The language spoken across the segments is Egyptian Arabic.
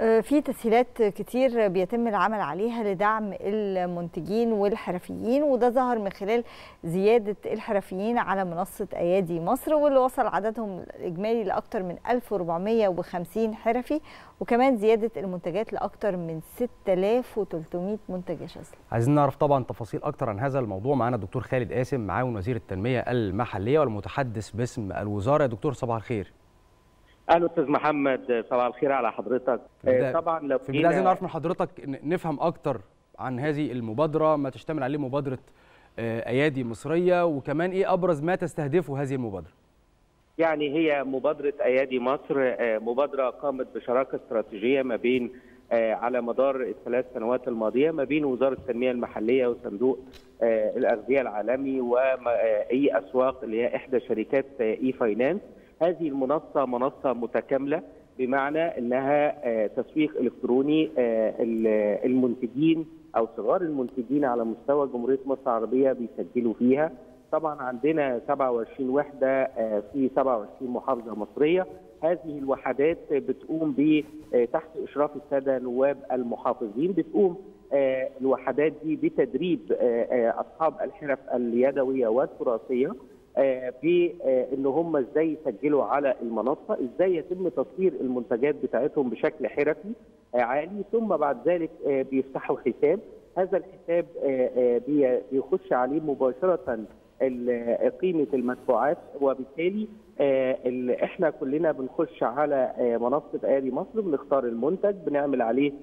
في تسهيلات كتير بيتم العمل عليها لدعم المنتجين والحرفيين وده ظهر من خلال زيادة الحرفيين على منصة أيادي مصر واللي وصل عددهم الإجمالي لأكثر من 1450 حرفي وكمان زيادة المنتجات لأكثر من 6300 منتج يا شاذلي عايزين نعرف طبعا تفاصيل أكتر عن هذا الموضوع معانا الدكتور خالد قاسم معاون وزير التنمية المحلية والمتحدث باسم الوزارة يا دكتور صباح الخير اهلا استاذ محمد صباح الخير على حضرتك آه طبعا لو في البدايه عايزين نعرف من حضرتك نفهم اكتر عن هذه المبادره ما تشتمل عليه مبادره ايادي مصريه وكمان ايه ابرز ما تستهدفه هذه المبادره يعني هي مبادره ايادي مصر مبادره قامت بشراكه استراتيجيه ما بين على مدار الثلاث سنوات الماضيه ما بين وزاره التنميه المحليه وصندوق الاغذيه العالمي واي اسواق اللي هي احدى شركات اي فاينانس هذه المنصة منصة متكاملة بمعنى أنها تسويق إلكتروني المنتجين أو صغار المنتجين على مستوى جمهورية مصر العربية بيسجلوا فيها طبعا عندنا 27 وحدة في 27 محافظة مصرية هذه الوحدات بتقوم ب تحت إشراف السادة نواب المحافظين بتقوم الوحدات دي بتدريب أصحاب الحرف اليدوية والتراثية بان هم ازاي يسجلوا على المنصه، ازاي يتم تصوير المنتجات بتاعتهم بشكل حرفي عالي، ثم بعد ذلك بيفتحوا حساب، هذا الحساب بيخش عليه مباشره قيمه المدفوعات وبالتالي احنا كلنا بنخش على منصه ايادي مصر بنختار المنتج بنعمل عليه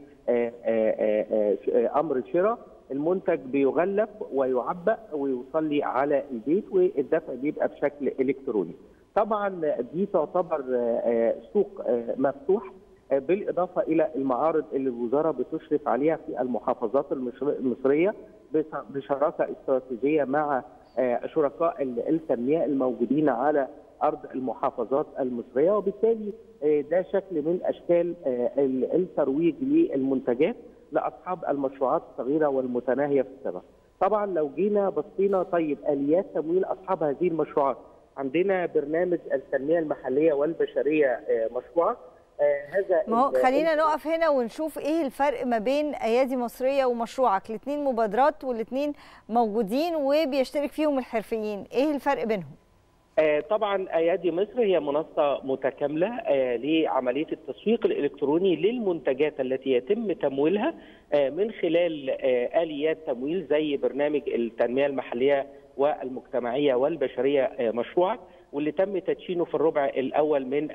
امر شراء المنتج بيغلف ويعبأ ويوصل لي على البيت والدفع بيبقى بشكل الكتروني. طبعا دي تعتبر سوق مفتوح بالاضافه الى المعارض اللي الوزاره بتشرف عليها في المحافظات المصريه بشراكه استراتيجيه مع شركاء التنميه الموجودين على ارض المحافظات المصريه وبالتالي ده شكل من اشكال الترويج للمنتجات لاصحاب المشروعات الصغيره والمتناهيه في الثمن. طبعا لو جينا بصينا طيب اليات تمويل اصحاب هذه المشروعات عندنا برنامج التنميه المحليه والبشريه مشروع هذا ما هو خلينا نقف هنا ونشوف ايه الفرق ما بين ايادي مصريه ومشروعك الاثنين مبادرات والاثنين موجودين وبيشترك فيهم الحرفيين ايه الفرق بينهم طبعا ايادي مصر هي منصه متكامله لعمليه التسويق الالكتروني للمنتجات التي يتم تمويلها من خلال اليات تمويل زي برنامج التنميه المحليه والمجتمعيه والبشريه مشروعك واللي تم تدشينه في الربع الاول من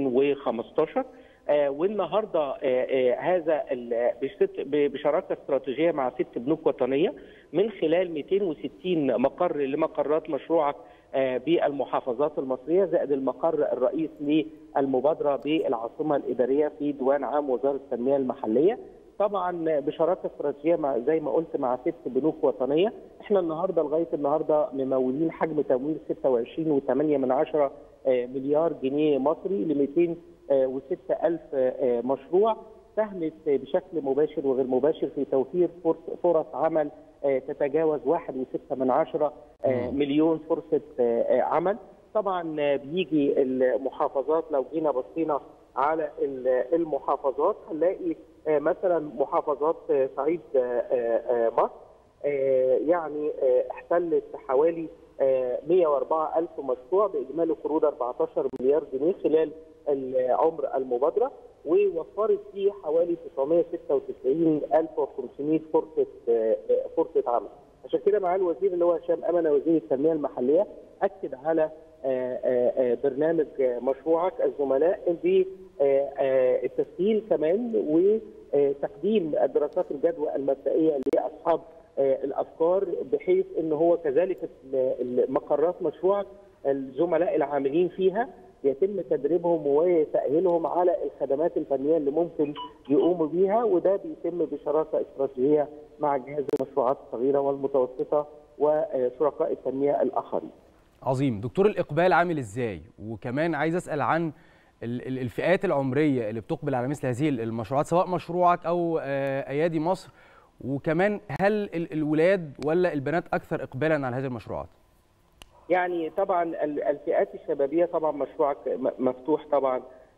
2015 والنهارده هذا بشراكه استراتيجيه مع ست بنوك وطنيه من خلال 260 مقر لمقرات مشروعك بالمحافظات المصريه زائد المقر الرئيس للمبادره بالعاصمه الاداريه في ديوان عام وزاره التنميه المحليه طبعا بشراكه استراتيجيه مع زي ما قلت مع ست بنوك وطنيه احنا النهارده لغايه النهارده ممولين حجم تمويل 26.8 من عشرة مليار جنيه مصري ل 206 ألف مشروع ساهمت بشكل مباشر وغير مباشر في توفير فرص عمل تتجاوز 1.6 من عشرة مليون فرصة عمل طبعا بيجي المحافظات لو جينا بصينا على المحافظات هنلاقي مثلا محافظات صعيد مصر يعني احتلت حوالي 104 ألف مشروع بإجمالي قروض 14 مليار جنيه خلال عمر المبادرة ووفرت فيه حوالي 996500 فرصة فرصة عمل. عشان كده معالي الوزير اللي هو هشام أمنة وزير التنمية المحلية أكد على برنامج مشروعك الزملاء بالتسهيل كمان وتقديم دراسات الجدوى المبدئيه لاصحاب الافكار بحيث ان هو كذلك مقرات مشروعك الزملاء العاملين فيها يتم تدريبهم وتاهيلهم على الخدمات الفنيه اللي ممكن يقوموا بيها وده بيتم بشراكه استراتيجيه مع جهاز المشروعات الصغيره والمتوسطه وشركاء التنميه الاخرين. عظيم دكتور الاقبال عامل ازاي وكمان عايز اسال عن الفئات العمريه اللي بتقبل على مثل هذه المشروعات سواء مشروعك او ايادي مصر وكمان هل الولاد ولا البنات اكثر اقبالا على هذه المشروعات يعني طبعا الفئات الشبابيه طبعا مشروعك مفتوح طبعا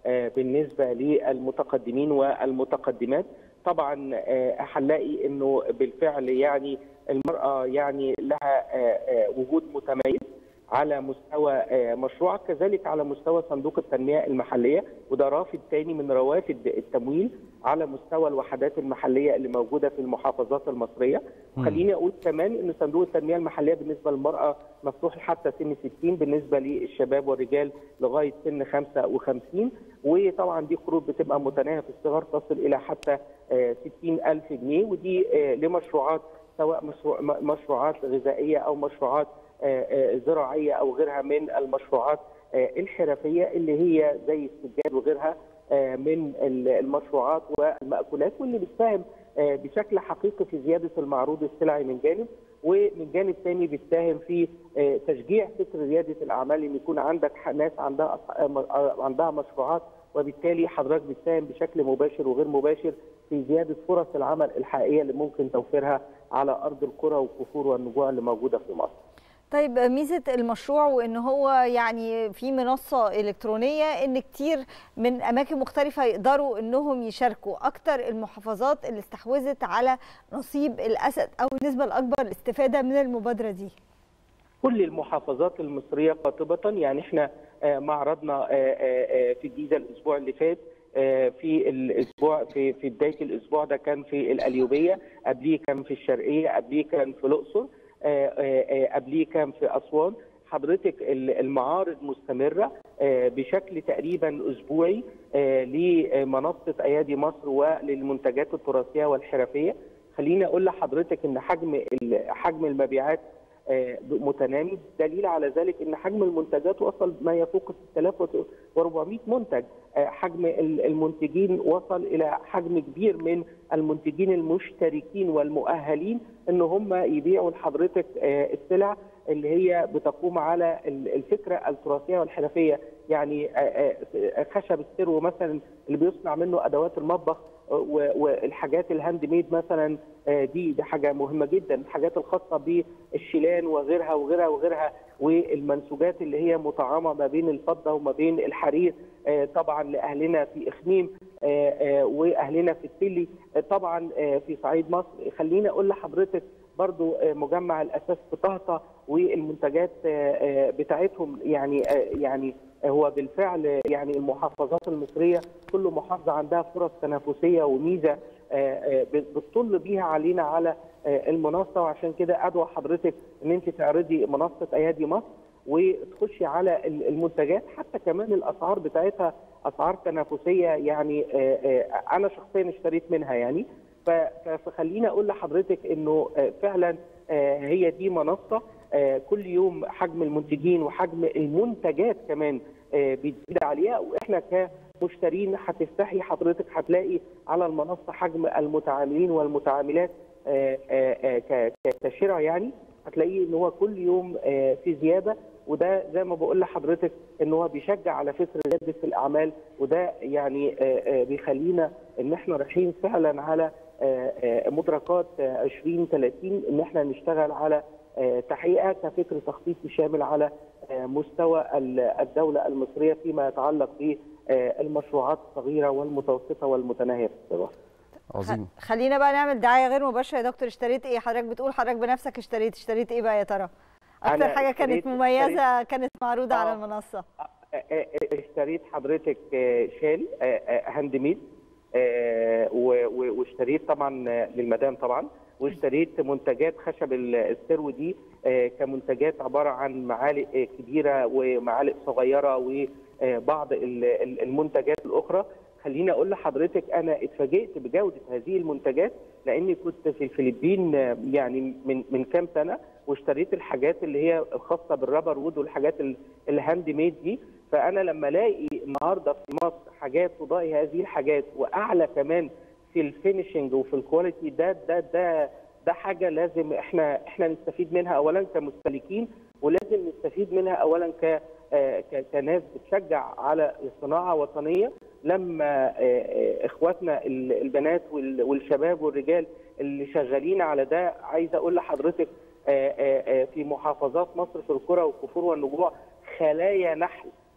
بالنسبه للمتقدمين والمتقدمات طبعا هنلاقي انه بالفعل يعني المراه يعني لها وجود متميز على مستوى مشروعك كذلك على مستوى صندوق التنميه المحليه وده رافد ثاني من روافد التمويل على مستوى الوحدات المحليه اللي موجوده في المحافظات المصريه خليني اقول كمان ان صندوق التنميه المحليه بالنسبه للمراه مفتوح حتى سن 60 بالنسبه للشباب والرجال لغايه سن 55 وطبعا دي قروض بتبقى متناهيه في الصغر تصل الى حتى 60000 جنيه ودي لمشروعات سواء مشروع مشروعات غذائيه او مشروعات زراعيه او غيرها من المشروعات الحرفيه اللي هي زي السجاد وغيرها من المشروعات والمأكولات واللي بتساهم بشكل حقيقي في زياده المعروض السلعي من جانب ومن جانب ثاني بتساهم في تشجيع فكر رياده الاعمال ان يكون عندك ناس عندها عندها مشروعات وبالتالي حضرتك بتساهم بشكل مباشر وغير مباشر في زياده فرص العمل الحقيقيه اللي ممكن توفيرها على ارض القرى والكفور والنجوع اللي موجوده في مصر. طيب ميزه المشروع وان هو يعني في منصه الكترونيه ان كتير من اماكن مختلفه يقدروا انهم يشاركوا اكتر المحافظات اللي استحوذت على نصيب الاسد او النسبه الاكبر الاستفاده من المبادره دي كل المحافظات المصريه قاطبه يعني احنا معرضنا في الجيزه الاسبوع اللي فات في الاسبوع في في بدايه الاسبوع ده كان في القليوبيه قبليه كان في الشرقيه قبليه كان في الاقصر قبليه كان في اسوان حضرتك المعارض مستمره بشكل تقريبا اسبوعي لمنصه ايادي مصر وللمنتجات التراثيه والحرفيه خليني اقول لحضرتك ان حجم حجم المبيعات متنامي دليل على ذلك ان حجم المنتجات وصل ما يفوق 6400 منتج حجم المنتجين وصل الى حجم كبير من المنتجين المشتركين والمؤهلين ان هم يبيعوا لحضرتك السلع اللي هي بتقوم على الفكره التراثيه والحرفيه يعني خشب السرو مثلا اللي بيصنع منه ادوات المطبخ والحاجات الهاند ميد مثلا دي دي حاجه مهمه جدا الحاجات الخاصه بالشيلان وغيرها وغيرها وغيرها والمنسوجات اللي هي مطعمه ما بين الفضه وما بين الحرير طبعا لاهلنا في اخميم واهلنا في التلي طبعا في صعيد مصر خليني اقول لحضرتك برضو مجمع الاساس في طهطا والمنتجات بتاعتهم يعني يعني هو بالفعل يعني المحافظات المصريه كل محافظه عندها فرص تنافسيه وميزه بتطل بيها علينا على المنصه وعشان كده ادعو حضرتك ان انت تعرضي منصه ايادي مصر وتخشي على المنتجات حتى كمان الاسعار بتاعتها اسعار تنافسيه يعني انا شخصيا اشتريت منها يعني فخليني اقول لحضرتك انه فعلا هي دي منصه كل يوم حجم المنتجين وحجم المنتجات كمان بيزيد عليها واحنا كمشترين هتفتحي حضرتك هتلاقي على المنصه حجم المتعاملين والمتعاملات كشراء يعني هتلاقيه ان هو كل يوم في زياده وده زي ما بقول لحضرتك ان هو بيشجع على فكره رياده الاعمال وده يعني بيخلينا ان احنا رايحين فعلا على مدركات 2030 ان احنا نشتغل على تحقيقها كفكر تخطيطي شامل على مستوى الدوله المصريه فيما يتعلق بالمشروعات الصغيره والمتوسطه والمتناهيه في الصغر. عظيم خلينا بقى نعمل دعايه غير مباشره يا دكتور اشتريت ايه حضرتك بتقول حضرتك بنفسك اشتريت اشتريت ايه بقى يا ترى اكتر حاجه كانت مميزه كانت معروضه آه على المنصه اشتريت حضرتك شال هاند ميد واشتريت طبعا للمدام طبعا واشتريت منتجات خشب السرو دي كمنتجات عباره عن معالق كبيره ومعالق صغيره وبعض المنتجات الاخرى خليني اقول لحضرتك انا اتفاجئت بجوده هذه المنتجات لاني كنت في الفلبين يعني من من كام سنه واشتريت الحاجات اللي هي الخاصه بالرابر وود والحاجات الهاند ميد دي فانا لما الاقي النهارده في مصر حاجات تضاهي هذه الحاجات واعلى كمان في الفينشنج وفي الكواليتي ده ده ده ده حاجه لازم احنا احنا نستفيد منها اولا كمستهلكين ولازم نستفيد منها اولا ك كناس بتشجع على صناعه وطنيه لما اخواتنا البنات والشباب والرجال اللي شغالين على ده عايز اقول لحضرتك في محافظات مصر في القرى والكفور والنجوع خلايا نحل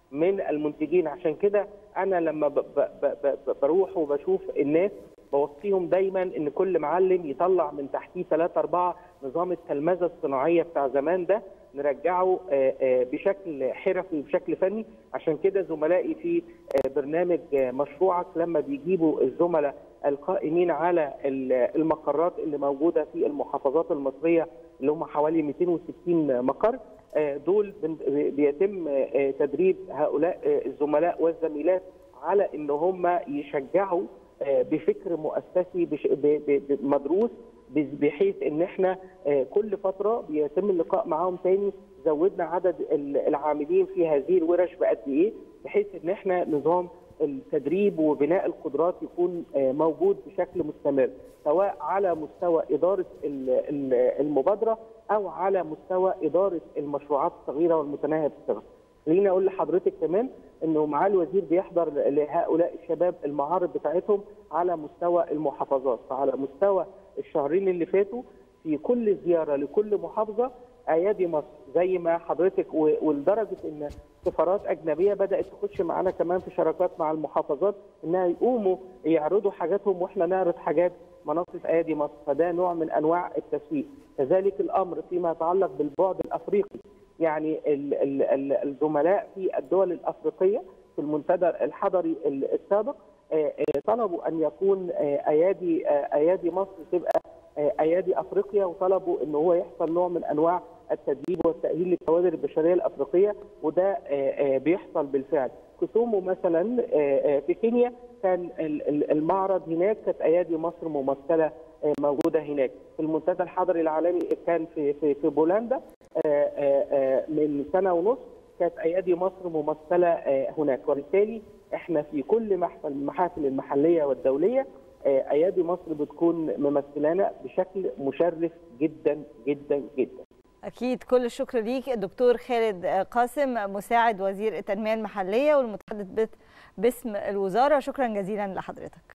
من المنتجين عشان كده انا لما ب ب ب ب بروح وبشوف الناس بوصيهم دايما ان كل معلم يطلع من تحتيه ثلاثة أربعة نظام التلمذة الصناعية بتاع زمان ده نرجعه بشكل حرفي وبشكل فني عشان كده زملائي في برنامج مشروعك لما بيجيبوا الزملاء القائمين على المقرات اللي موجوده في المحافظات المصريه اللي هم حوالي 260 مقر دول بيتم تدريب هؤلاء الزملاء والزميلات على ان هم يشجعوا بفكر مؤسسي مدروس بحيث ان احنا كل فتره بيتم اللقاء معاهم تاني زودنا عدد العاملين في هذه الورش بقد ايه بحيث ان احنا نظام التدريب وبناء القدرات يكون موجود بشكل مستمر سواء على مستوى اداره المبادره او على مستوى اداره المشروعات الصغيره والمتناهيه الصغر. خليني اقول لحضرتك كمان انه معالي الوزير بيحضر لهؤلاء الشباب المعارض بتاعتهم على مستوى المحافظات فعلى مستوى الشهرين اللي فاتوا في كل زياره لكل محافظه ايادي مصر زي ما حضرتك ولدرجه ان سفارات اجنبيه بدات تخش معانا كمان في شراكات مع المحافظات انها يقوموا يعرضوا حاجاتهم واحنا نعرض حاجات منصه ايادي مصر فده نوع من انواع التسويق كذلك الامر فيما يتعلق بالبعد الافريقي يعني ال ال ال الزملاء في الدول الافريقيه في المنتدى الحضري السابق طلبوا ان يكون ايادي ايادي مصر تبقى ايادي افريقيا وطلبوا ان هو يحصل نوع من انواع التدريب والتاهيل للكوادر البشريه الافريقيه وده بيحصل بالفعل كسومو مثلا في كينيا كان المعرض هناك كانت ايادي مصر ممثله موجوده هناك في المنتدى الحضري العالمي كان في في, في بولندا من سنه ونص كانت ايادي مصر ممثله هناك وبالتالي احنا في كل محفل المحافل المحليه والدوليه ايادي مصر بتكون ممثلانا بشكل مشرف جدا جدا جدا اكيد كل الشكر ليك الدكتور خالد قاسم مساعد وزير التنميه المحليه والمتحدث باسم الوزاره شكرا جزيلا لحضرتك